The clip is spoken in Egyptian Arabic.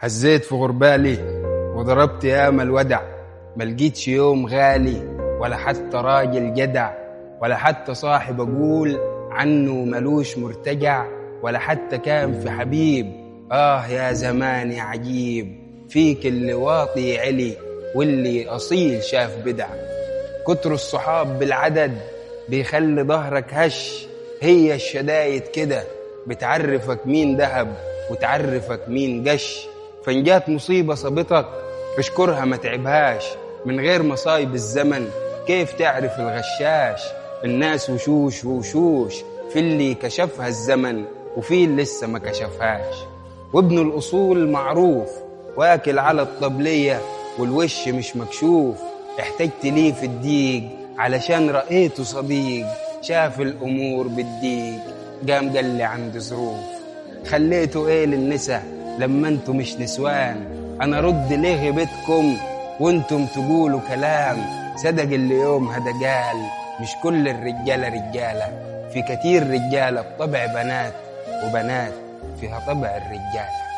هزيت في غربالي وضربت ياما الودع ما لقيتش يوم غالي ولا حتى راجل جدع ولا حتى صاحب اقول عنه ملوش مرتجع ولا حتى كان في حبيب اه يا زماني عجيب فيك اللي واطي علي واللي اصيل شاف بدع كتر الصحاب بالعدد بيخلي ظهرك هش هي الشدايد كده بتعرفك مين دهب وتعرفك مين قش فإن جات مصيبة صابتك اشكرها ما تعبهاش من غير مصايب الزمن كيف تعرف الغشاش الناس وشوش ووشوش في اللي كشفها الزمن وفي اللي لسه ما كشفهاش وابن الأصول معروف واكل على الطبلية والوش مش مكشوف احتجت ليه في الديك علشان رأيته صديق شاف الأمور بالديك قام قال لي عندي ظروف خليته ايه للنسا لما انتم مش نسوان انا رد ليه غيبتكم وانتم تقولوا كلام صدق اللي يوم هذا قال مش كل الرجاله رجاله في كتير رجاله بطبع بنات وبنات فيها طبع الرجاله